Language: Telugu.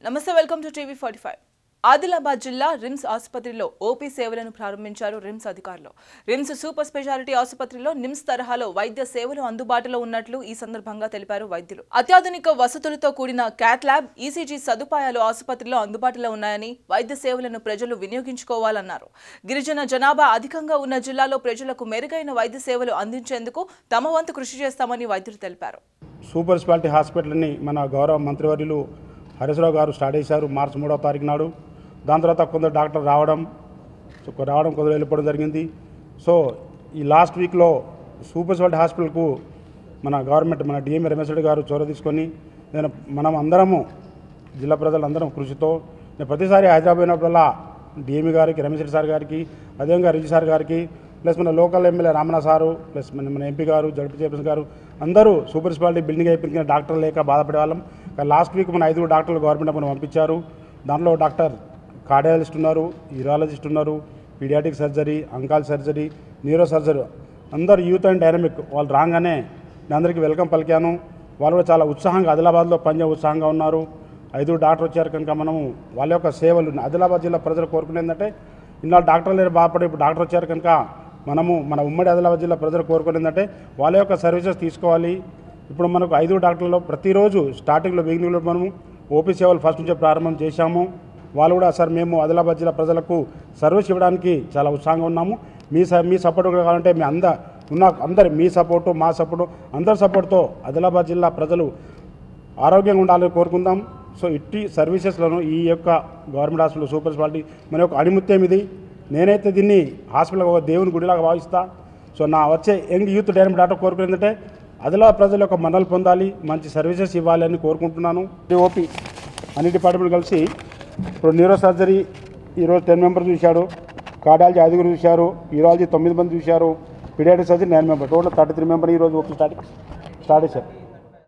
నమస్తే welcome to TV forty five Adilabad జిల్లా రిమ్స్ ఆసుపత్రిలో ఓపీ సేవలను ప్రారంభించారు రిమ్స్ అధికారులు రిమ్స్ సూపర్ స్పెషాలిటీ ఆసుపత్రిలో నిమ్స్ తరహాలో వైద్య సేవలు అందుబాటులో ఉన్నట్లు ఈ సందర్భంగా తెలిపారు వైద్యులు అత్యాధునిక వసతులతో కూడిన క్యాట్ ల్యాబ్ ఈసీజీ సదుపాయాలు ఆసుపత్రిలో అందుబాటులో ఉన్నాయని వైద్య సేవలను ప్రజలు వినియోగించుకోవాలన్నారు గిరిజన జనాభా అధికంగా ఉన్న జిల్లాలో ప్రజలకు మెరుగైన వైద్య సేవలు అందించేందుకు తమ వంతు కృషి చేస్తామని వైద్యులు తెలిపారు సూపర్ స్పెషాలిటీ హాస్పిటల్ని మన గౌరవ మంత్రివర్యులు హరీశ్రావు గారు స్టార్ట్ చేశారు మార్చి మూడవ తారీఖు నాడు దాని తర్వాత కొందరు డాక్టర్ రావడం సో కొ- రావడం కొందరు వెళ్ళిపోవడం జరిగింది సో ఈ లాస్ట్ వీక్లో సూపర్ స్పెషాలిటీ హాస్పిటల్కు మన గవర్నమెంట్ మన డిఎం రమేష్ రెడ్డి గారు చొరవ తీసుకొని నేను మనం అందరము జిల్లా ప్రజలందరం కృషితో నేను ప్రతిసారి హైదరాబాద్ పోయినప్పుడల్లా డిఎంఈ గారికి రమేష్ రెడ్డి సార్ గారికి అదేవిధంగా రిజి సార్ గారికి ప్లస్ మన local MLA Ramanna sir plus మన మన ఎంపీ గారు జడ్పీ చైర్మన్ గారు అందరూ సూపర్ స్పెషాలిటీ బిల్డింగ్ అయిపోయింది డాక్టర్ లేక బాధపడే వాళ్ళం కానీ లాస్ట్ వీక్ మన ఐదుగురు డాక్టర్లు గవర్నమెంట్ మనం పంపించారు దాంట్లో డాక్టర్ కార్డియాలజిస్ట్ ఉన్నారు యూరాలజిస్ట్ ఉన్నారు పీడియాటిక్ సర్జరీ అంకాల్ సర్జరీ న్యూరో సర్జరీ అందరు యూత్ అండ్ డైనమిక్ వాళ్ళు రాగానే నేను అందరికీ వెల్కమ్ పలికాను వాళ్ళు కూడా చాలా ఉత్సాహంగా ఆదిలాబాద్లో పనిచే ఉత్సాహంగా ఉన్నారు ఐదు డాక్టర్ వచ్చారు కనుక మనము వాళ్ళ యొక్క సేవలు ఆదిలాబాద్ జిల్లా ప్రజలు కోరుకునేది ఏంటంటే ఇన్నాళ్ళు డాక్టర్లు లేరు బాధపడి ఇప్పుడు డాక్టర్ వచ్చారు కనుక మనము మన ఉమ్మడి ఆదిలాబాద్ జిల్లా ప్రజలు కోరుకునేది ఏంటంటే వాళ్ళ యొక్క సర్వీసెస్ తీసుకోవాలి ఇప్పుడు మనకు ఐదు డాక్టర్లలో ప్రతిరోజు స్టార్టింగ్లో బిగినింగ్లో మనము ఓపీ సేవలు ఫస్ట్ నుంచే ప్రారంభం చేశాము వాళ్ళు కూడా సార్ మేము ఆదిలాబాద్ జిల్లా ప్రజలకు సర్వీస్ ఇవ్వడానికి చాలా ఉత్సాహంగా ఉన్నాము మీ స మీ సపోర్ట్ కూడా కావాలంటే మీ అంద ఉన్న అందరి మీ సపోర్టు మా సపోర్టు అందరి సపోర్ట్తో ఆదిలాబాద్ జిల్లా ప్రజలు ఆరోగ్యంగా ఉండాలని కోరుకుందాం సో ఇట్టి సర్వీసెస్లను ఈ యొక్క గవర్నమెంట్ హాస్పిటల్ సూపర్ స్పెషాలిటీ మన యొక్క అడిముత్యం ఇది నేనైతే దీన్ని హాస్పిటల్ ఒక దేవుని గుడిలాగా భావిస్తా సో నా వచ్చే యంగ్ యూత్ డైనమిక్ డాక్టర్ కోరుకునేది ఏంటంటే ఆదిలాబాద్ ప్రజల యొక్క మన్నలు పొందాలి మంచి సర్వీసెస్ ఇవ్వాలి అని కోరుకుంటున్నాను ఓపీ అన్ని డిపార్ట్మెంట్ కలిసి ఇప్పుడు న్యూరో సర్జరీ ఈరోజు టెన్ మెంబర్స్ చూశాడు కార్డియాలజీ ఐదుగురు చూశారు యూరాలజీ తొమ్మిది మంది చూశారు paediatric surgery nine member total thirty three member ఈరోజు ఓపీ స్టార్ట్ స్టార్ట్ చేశారు